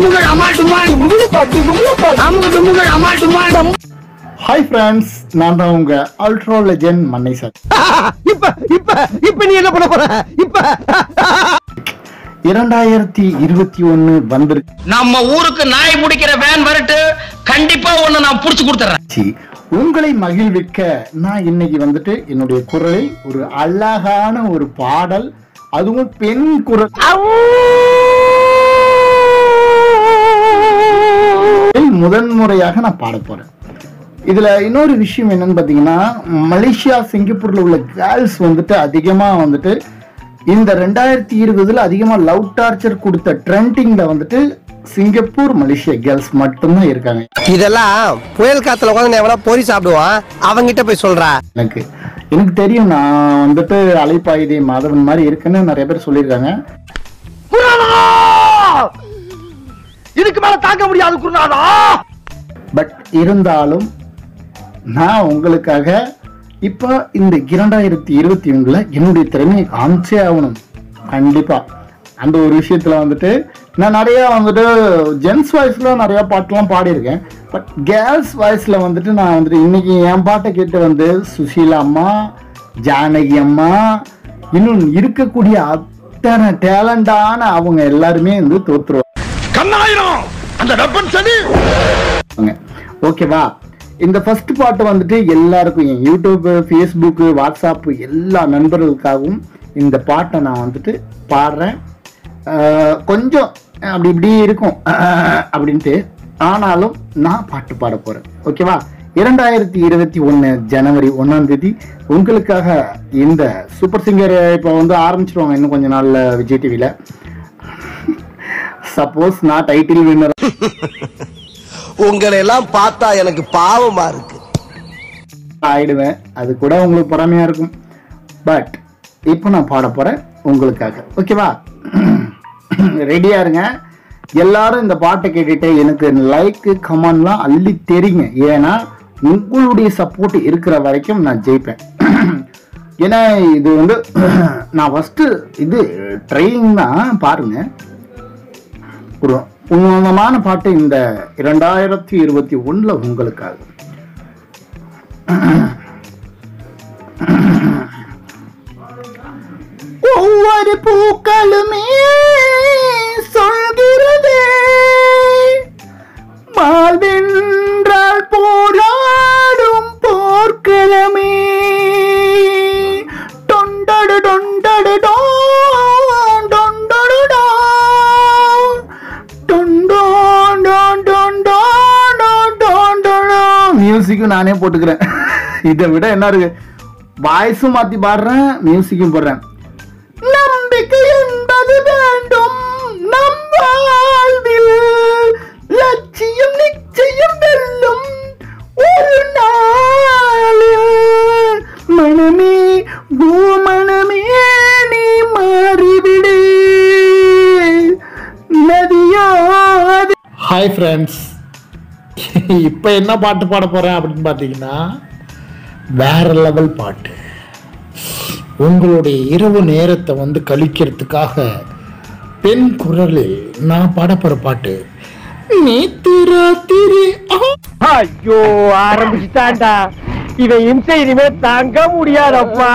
டுமுகள் அமால் டுமால் அமுக டுமுகள் அமால் டுமால் hi friends நான் தான் உங்க அல்ட்ரா லெஜெண்ட் மன்னை சார் இப்ப இப்ப இப்ப நீ என்ன பண்ண போற இப்ப இரண்டாயிரத்தி இருபத்தி ஒன்னு வந்திருச்சு நம்ம ஊருக்கு நாய் பிடிக்கிற வேன் வரட்டு கண்டிப்பா ஒண்ணு நான் புடிச்சு கொடுத்துறேன் உங்களை மகிழ்விக்க நான் இன்னைக்கு வந்துட்டு என்னுடைய குரலை ஒரு அழகான ஒரு பாடல் அதுவும் பெண் குரல் முதன் முறையாக நான் பாட போறேன் இதுல இன்னொரு விஷயம் என்னன்னு பாத்தீங்கன்னா மலேசியா சிங்கப்பூர்ல உள்ள கேர்ள்ஸ் வந்துட்டு அதிகமா வந்துட்டு இந்த ரெண்டாயிரத்தி இருபதுல அதிகமா லவ் டார்ச்சர் கொடுத்த ட்ரெண்டிங்ல வந்துட்டு சிங்கப்பூர் மலேசியா கேர்ள்ஸ் மட்டும்தான் இருக்காங்க இதெல்லாம் புயல் காத்துல உட்காந்து எவனா பொறி சாப்பிடுவான் அவங்கிட்ட போய் சொல்றா எனக்கு எனக்கு தெரியும் நான் வந்துட்டு அலைப்பாயுதே மாதவன் மாதிரி இருக்குன்னு நிறைய பேர் சொல்லியிருக்காங்க இதுக்கு மேல தாங்க முடியாது குருநாதா பட் இருந்தாலும் நான் உங்களுக்காக இப்போ இந்த இரண்டாயிரத்தி இருபத்தி ஒண்ணுல என்னுடைய திறமையை காமிச்சே ஆகணும் கண்டிப்பா அந்த ஒரு விஷயத்துல வந்துட்டு நான் நிறைய வந்துட்டு ஜென்ஸ் வாய்ஸ்ல நிறைய பாட்டுலாம் பாடியிருக்கேன் பட் கேர்ள்ஸ் வாய்ஸ்ல வந்துட்டு நான் வந்துட்டு இன்னைக்கு என் பாட்டை கேட்டு வந்து சுசீலா அம்மா ஜானகி அம்மா இன்னும் இருக்கக்கூடிய அத்தனை டேலண்டான அவங்க எல்லாருமே வந்து தோத்துருவாங்க கண்ணாயிரம் அந்த டப்பன் சனி ஓகேவா இந்த ஃபர்ஸ்ட் பாட்டு வந்துட்டு எல்லாருக்கும் என் யூடியூப் ஃபேஸ்புக் வாட்ஸ்அப் எல்லா நண்பர்களுக்காகவும் இந்த பாட்டை நான் வந்துட்டு பாடுறேன் அஹ் கொஞ்சம் அப்படி இப்படி இருக்கும் அப்படின்ட்டு ஆனாலும் நான் பாட்டு பாட போறேன் ஓகேவா இரண்டாயிரத்தி இருபத்தி ஒன்று ஜனவரி ஒன்றாம் தேதி உங்களுக்காக இந்த சூப்பர் சிங்கர் இப்போ வந்து ஆரம்பிச்சிருவாங்க இன்னும் கொஞ்ச நாள்ல விஜய் டிவியில் சப்போஸ் நான் டைட்டில் வின்னர் உங்களை எல்லாம் பார்த்தா எனக்கு பாவமா இருக்கு ஆயிடுவேன் அது கூட உங்களுக்கு பொறாமையா இருக்கும் பட் இப்போ நான் பாட போறேன் உங்களுக்காக ஓகேவா ரெடியா இருங்க எல்லாரும் இந்த பாட்டை கேட்டுட்டு எனக்கு லைக் கமெண்ட்லாம் அள்ளி தெரியுங்க ஏன்னா உங்களுடைய சப்போர்ட் இருக்கிற வரைக்கும் நான் ஜெயிப்பேன் ஏன்னா இது வந்து நான் ஃபர்ஸ்ட் இது ட்ரைனிங் தான் பாருங்க ஒரு உன்னதமான பாட்டு இந்த இரண்டாயிரத்தி இருபத்தி ஒண்ணுல உங்களுக்காக ஒவ்வொரு பூக்களுமே சொல்கிறதே வாழ்வென்றால் போராடும் போர்க்களமே தொண்டடு தொண்டடு டோன் தொண்டடு டோன் டொண்டோன் டோன் டொண்டோன் டோன் டோன் டோன் மியூசிக்கும் நானே போட்டுக்கிறேன் இதை விட என்ன இருக்கு வாய்ஸும் மாத்தி பாடுறேன் மியூசிக்கும் போடுறேன் நம்பிக்கை என்பது வேண்டும் நம் வாழ்வில் லட்சியம் நிச்சயம் வெல்லும் ஒரு நாளில் மனமே ஓ மனமே நீ மாறிவிடு நதியாது ஹாய் ஃப்ரெண்ட்ஸ் இப்போ என்ன பாட்டு பாட போறேன் அப்படின்னு பார்த்தீங்கன்னா வேற லெவல் பாட்டு உங்களுடைய இரவு நேரத்தை வந்து கழிக்கிறதுக்காக பெண் குரலில் நான் பாடப்போற பாட்டு நேத்து ராத்திரி ஆ, ஐயோ ஆரம்பிச்சுட்டான்டா இவன் இம்சை இனிமே தாங்க முடியாதப்பா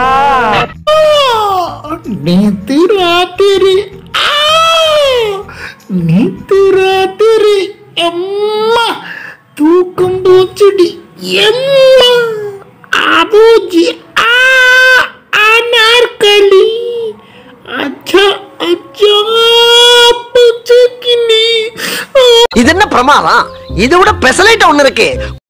நேத்து ராத்திரி ஆ, நேத்து ராத்திரி எம்மா தூக்கம் போச்சுடி எம்மா அபூஜி ஆ அனார்கலி அச்சா அச்சா புச்சுக்கினி இது என்ன பிரமாதம் இதை விட பெசலைட் ஒண்ணு இருக்கு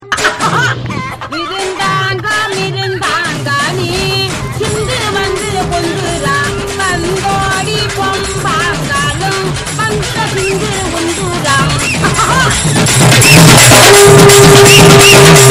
இருந்தாங்க இருந்தாங்க நீ சிந்து வந்து பொந்துரா கந்தோடி பொம்பாங்காலும் பங்குல சிந்து உந்துரா